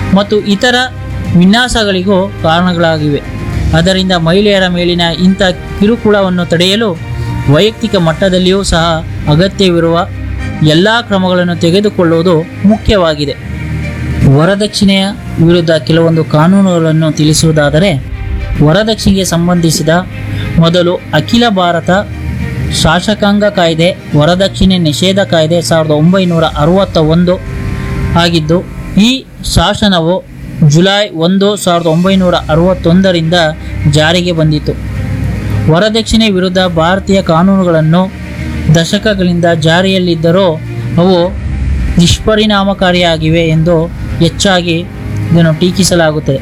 ಮತ್ತು ಇತರ ವಿನ್ಯಾಸಗಳಿಗೂ ಕಾರಣಗಳಾಗಿವೆ ಅದರಿಂದ ಮಹಿಳೆಯರ ಮೇಲಿನ ಇಂಥ ಕಿರುಕುಳವನ್ನು ತಡೆಯಲು ವೈಯಕ್ತಿಕ ಮಟ್ಟದಲ್ಲಿಯೂ ಸಹ ಅಗತ್ಯವಿರುವ ಎಲ್ಲ ಕ್ರಮಗಳನ್ನು ತೆಗೆದುಕೊಳ್ಳುವುದು ಮುಖ್ಯವಾಗಿದೆ ವರದಕ್ಷಿಣೆಯ ವಿರುದ್ಧ ಕೆಲವೊಂದು ಕಾನೂನುಗಳನ್ನು ತಿಳಿಸುವುದಾದರೆ ವರದಕ್ಷಿಣೆಗೆ ಸಂಬಂಧಿಸಿದ ಮೊದಲು ಅಖಿಲ ಭಾರತ ಶಾಸಕಾಂಗ ಕಾಯ್ದೆ ವರದಕ್ಷಿಣೆ ನಿಷೇಧ ಕಾಯ್ದೆ ಸಾವಿರದ ಒಂಬೈನೂರ ಅರವತ್ತ ಒಂದು ಆಗಿದ್ದು ಈ ಶಾಸನವು ಜುಲೈ ಒಂದು ಸಾವಿರದ ಒಂಬೈನೂರ ಅರವತ್ತೊಂದರಿಂದ ಜಾರಿಗೆ ಬಂದಿತು ವರದಕ್ಷಿಣೆ ವಿರುದ್ಧ ಭಾರತೀಯ ಕಾನೂನುಗಳನ್ನು ದಶಕಗಳಿಂದ ಜಾರಿಯಲ್ಲಿದ್ದರೂ ಅವು ನಿಷ್ಪರಿಣಾಮಕಾರಿಯಾಗಿವೆ ಎಂದು ಹೆಚ್ಚಾಗಿ ಇದನ್ನು ಟೀಕಿಸಲಾಗುತ್ತದೆ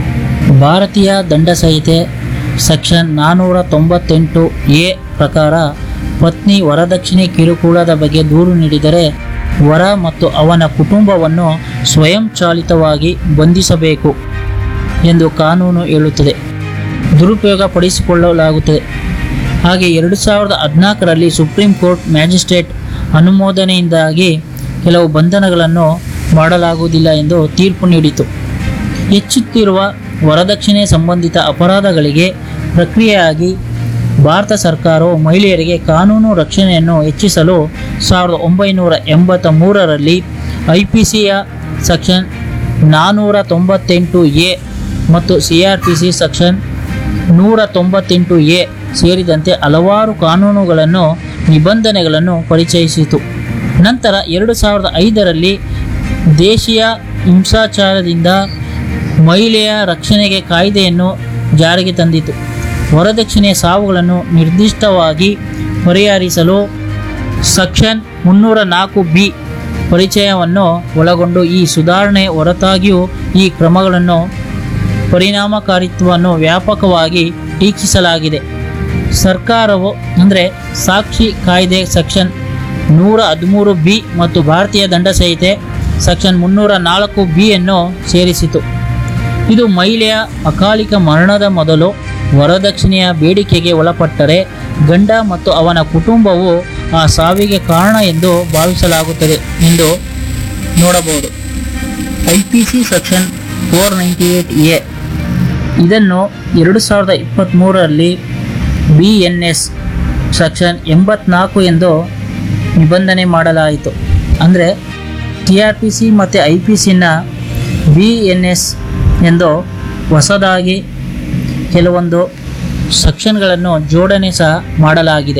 ಭಾರತೀಯ ದಂಡ ಸಂಹಿತೆ ಸೆಕ್ಷನ್ ನಾನ್ನೂರ ತೊಂಬತ್ತೆಂಟು ಎ ಪ್ರಕಾರ ಪತ್ನಿ ವರದಕ್ಷಿಣೆ ಕಿರುಕುಳದ ಬಗ್ಗೆ ದೂರು ನೀಡಿದರೆ ವರ ಮತ್ತು ಅವನ ಕುಟುಂಬವನ್ನು ಸ್ವಯಂಚಾಲಿತವಾಗಿ ಬಂಧಿಸಬೇಕು ಎಂದು ಕಾನೂನು ಹೇಳುತ್ತದೆ ದುರುಪಯೋಗ ಪಡಿಸಿಕೊಳ್ಳಲಾಗುತ್ತದೆ ಹಾಗೆ ಎರಡು ಸಾವಿರದ ಹದಿನಾಲ್ಕರಲ್ಲಿ ಸುಪ್ರೀಂ ಕೋರ್ಟ್ ಮ್ಯಾಜಿಸ್ಟ್ರೇಟ್ ಅನುಮೋದನೆಯಿಂದಾಗಿ ಕೆಲವು ಬಂಧನಗಳನ್ನು ಮಾಡಲಾಗುವುದಿಲ್ಲ ಎಂದು ತೀರ್ಪು ನೀಡಿತು ಹೆಚ್ಚುತ್ತಿರುವ ವರದಕ್ಷಿಣೆ ಸಂಬಂಧಿತ ಅಪರಾಧಗಳಿಗೆ ಪ್ರಕ್ರಿಯೆಯಾಗಿ ಭಾರತ ಸರ್ಕಾರವು ಮಹಿಳೆಯರಿಗೆ ಕಾನೂನು ರಕ್ಷಣೆಯನ್ನು ಹೆಚ್ಚಿಸಲು ಸಾವಿರದ ಒಂಬೈನೂರ ಎಂಬತ್ತ ಮೂರರಲ್ಲಿ ಐ ಪಿ ಸಿಯ ಸೆಕ್ಷನ್ ನಾನ್ನೂರ ತೊಂಬತ್ತೆಂಟು ಎ ಮತ್ತು C R P C section ನೂರ ತೊಂಬತ್ತೆಂಟು ಎ ಸೇರಿದಂತೆ ಹಲವಾರು ಕಾನೂನುಗಳನ್ನು ನಿಬಂಧನೆಗಳನ್ನು ಪರಿಚಯಿಸಿತು ನಂತರ ಎರಡು ಸಾವಿರದ ಐದರಲ್ಲಿ ದೇಶೀಯ ಹಿಂಸಾಚಾರದಿಂದ ಮಹಿಳೆಯ ರಕ್ಷಣೆಗೆ ಕಾಯ್ದೆಯನ್ನು ಜಾರಿಗೆ ತಂದಿತು ವರದಕ್ಷಿಣೆಯ ಸಾವುಗಳನ್ನು ನಿರ್ದಿಷ್ಟವಾಗಿ ಪರಿಹರಿಸಲು ಸೆಕ್ಷನ್ ಮುನ್ನೂರ ನಾಲ್ಕು ಬಿ ಪರಿಚಯವನ್ನು ಒಳಗೊಂಡು ಈ ಸುಧಾರಣೆ ಹೊರತಾಗಿಯೂ ಈ ಕ್ರಮಗಳನ್ನು ಪರಿಣಾಮಕಾರಿತ್ವವನ್ನು ವ್ಯಾಪಕವಾಗಿ ಟೀಕಿಸಲಾಗಿದೆ ಸರ್ಕಾರವು ಅಂದರೆ ಸಾಕ್ಷಿ ಕಾಯ್ದೆ ಸೆಕ್ಷನ್ ನೂರ ಹದಿಮೂರು ಬಿ ಮತ್ತು ಭಾರತೀಯ ದಂಡ ಸಂಹಿತೆ ಸೆಕ್ಷನ್ ಮುನ್ನೂರ ನಾಲ್ಕು ಬಿಯನ್ನು ಸೇರಿಸಿತು ಇದು ಮಹಿಳೆಯ ಅಕಾಲಿಕ ಮರಣದ ಮೊದಲು ವರದಕ್ಷಿಣೆಯ ಬೇಡಿಕೆಗೆ ಒಳಪಟ್ಟರೆ ಗಂಡ ಮತ್ತು ಅವನ ಕುಟುಂಬವು ಆ ಸಾವಿಗೆ ಕಾರಣ ಎಂದು ಭಾವಿಸಲಾಗುತ್ತದೆ ಎಂದು ನೋಡಬಹುದು I P C section four ninety eight A ಇದನ್ನು ಎರಡು ಸಾವಿರದ ಇಪ್ಪತ್ತ್ಮೂರರಲ್ಲಿ ಬಿ ಎನ್ ಎಸ್ ಸೆಕ್ಷನ್ ಎಂಬತ್ನಾಲ್ಕು ಎಂದು ನಿಬಂಧನೆ ಮಾಡಲಾಯಿತು ಅಂದರೆ ಟಿ ಆರ್ ಪಿ ಸಿ ಮತ್ತು ಐ ಪಿ ಸಿನ ಬಿ ಎನ್ ಎಸ್ ಎಂದು ಹೊಸದಾಗಿ ಕೆಲವೊಂದು ಸೆಕ್ಷನ್ಗಳನ್ನು ಜೋಡಣೆ ಸಹ ಮಾಡಲಾಗಿದೆ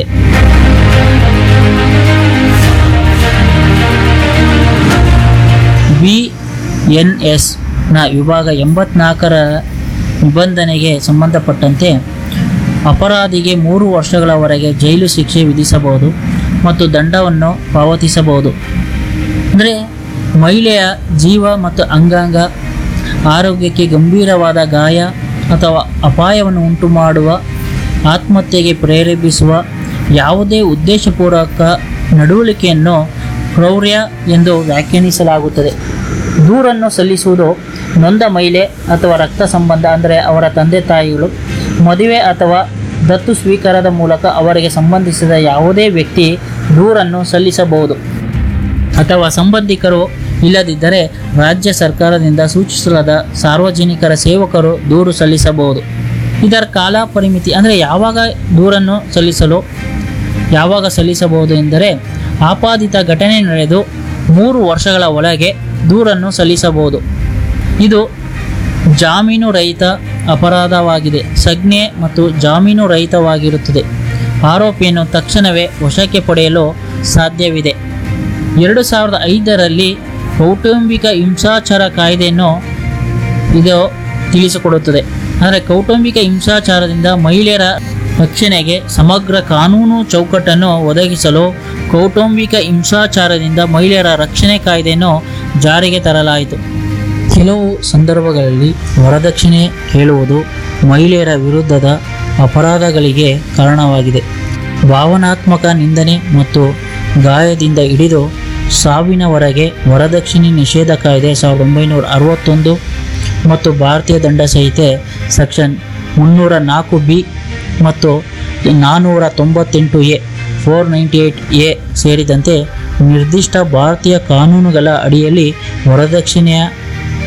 ಬಿ ಎನ್ ಎಸ್ನ ವಿಭಾಗ ಎಂಬತ್ನಾಲ್ಕರ ನಿಬಂಧನೆಗೆ ಸಂಬಂಧಪಟ್ಟಂತೆ ಅಪರಾಧಿಗೆ ಮೂರು ವರ್ಷಗಳವರೆಗೆ ಜೈಲು ಶಿಕ್ಷೆ ವಿಧಿಸಬಹುದು ಮತ್ತು ದಂಡವನ್ನು ಪಾವತಿಸಬಹುದು ಅಂದರೆ ಮಹಿಳೆಯ ಜೀವ ಮತ್ತು ಅಂಗಾಂಗ ಆರೋಗ್ಯಕ್ಕೆ ಗಂಭೀರವಾದ ಗಾಯ ಅಥವಾ ಅಪಾಯವನ್ನು ಉಂಟು ಮಾಡುವ ಆತ್ಮಹತ್ಯೆಗೆ ಪ್ರೇರೇಪಿಸುವ ಯಾವುದೇ ಉದ್ದೇಶಪೂರ್ವಕ ನಡವಳಿಕೆಯನ್ನು ಕ್ರೌರ್ಯ ಎಂದು ವ್ಯಾಖ್ಯಾನಿಸಲಾಗುತ್ತದೆ ದೂರನ್ನು ಸಲ್ಲಿಸುವುದು ನೊಂದ ಮಹಿಳೆ ಅಥವಾ ರಕ್ತ ಸಂಬಂಧ ಅಂದರೆ ಅವರ ತಂದೆ ತಾಯಿಗಳು ಮದುವೆ ಅಥವಾ ದತ್ತು ಸ್ವೀಕಾರದ ಮೂಲಕ ಅವರಿಗೆ ಸಂಬಂಧಿಸಿದ ಯಾವುದೇ ವ್ಯಕ್ತಿ ದೂರನ್ನು ಸಲ್ಲಿಸಬಹುದು ಅಥವಾ ಸಂಬಂಧಿಕರು ಇಲ್ಲದಿದ್ದರೆ ರಾಜ್ಯ ಸರ್ಕಾರದಿಂದ ಸೂಚಿಸಲಾದ ಸಾರ್ವಜನಿಕರ ಸೇವಕರು ದೂರು ಸಲ್ಲಿಸಬಹುದು ಇದರ ಕಾಲ ಪರಿಮಿತಿ ಅಂದರೆ ಯಾವಾಗ ದೂರನ್ನು ಸಲ್ಲಿಸಲು ಯಾವಾಗ ಸಲ್ಲಿಸಬಹುದು ಎಂದರೆ ಆಪಾದಿತ ಘಟನೆ ನಡೆದು ಮೂರು ವರ್ಷಗಳ ಒಳಗೆ ದೂರನ್ನು ಸಲ್ಲಿಸಬಹುದು ಇದು ಜಾಮೀನು ರಹಿತ ಅಪರಾಧವಾಗಿದೆ ಸಂಜ್ಞೆ ಮತ್ತು ಜಾಮೀನು ರಹಿತವಾಗಿರುತ್ತದೆ ಆರೋಪಿಯನ್ನು ತಕ್ಷಣವೇ ವಶಕ್ಕೆ ಪಡೆಯಲು ಸಾಧ್ಯವಿದೆ ಎರಡು ಸಾವಿರದ ಐದರಲ್ಲಿ ಕೌಟುಂಬಿಕ ಹಿಂಸಾಚಾರ ಕಾಯ್ದೆಯನ್ನು ಇದು ತಿಳಿಸಿಕೊಡುತ್ತದೆ ಅಂದರೆ ಕೌಟುಂಬಿಕ ಹಿಂಸಾಚಾರದಿಂದ ಮಹಿಳೆಯರ ರಕ್ಷಣೆಗೆ ಸಮಗ್ರ ಕಾನೂನು ಚೌಕಟ್ಟನ್ನು ಒದಗಿಸಲು ಕೌಟುಂಬಿಕ ಹಿಂಸಾಚಾರದಿಂದ ಮಹಿಳೆಯರ ರಕ್ಷಣೆ ಕಾಯ್ದೆಯನ್ನು ಜಾರಿಗೆ ತರಲಾಯಿತು ಕೆಲವು ಸಂದರ್ಭಗಳಲ್ಲಿ ವರದಕ್ಷಿಣೆ ಕೇಳುವುದು ಮಹಿಳೆಯರ ವಿರುದ್ಧದ ಅಪರಾಧಗಳಿಗೆ ಕಾರಣವಾಗಿದೆ ಭಾವನಾತ್ಮಕ ನಿಂದನೆ ಮತ್ತು ಗಾಯದಿಂದ ಹಿಡಿದು ಸಾವಿನವರೆಗೆ ವರದಕ್ಷಿಣೆ ನಿಷೇಧ ಕಾಯ್ದೆ ಸಾವಿರದ ಒಂಬೈನೂರ ಅರವತ್ತೊಂದು ಮತ್ತು ಭಾರತೀಯ ದಂಡ ಸಂಹಿತೆ ಸೆಕ್ಷನ್ ಮುನ್ನೂರ ನಾಲ್ಕು ಬಿ ಮತ್ತು ನಾನ್ನೂರ ತೊಂಬತ್ತೆಂಟು A four ninety eight A ಸೇರಿದಂತೆ ನಿರ್ದಿಷ್ಟ ಭಾರತೀಯ ಕಾನೂನುಗಳ ಅಡಿಯಲ್ಲಿ ವರದಕ್ಷಿಣೆಯ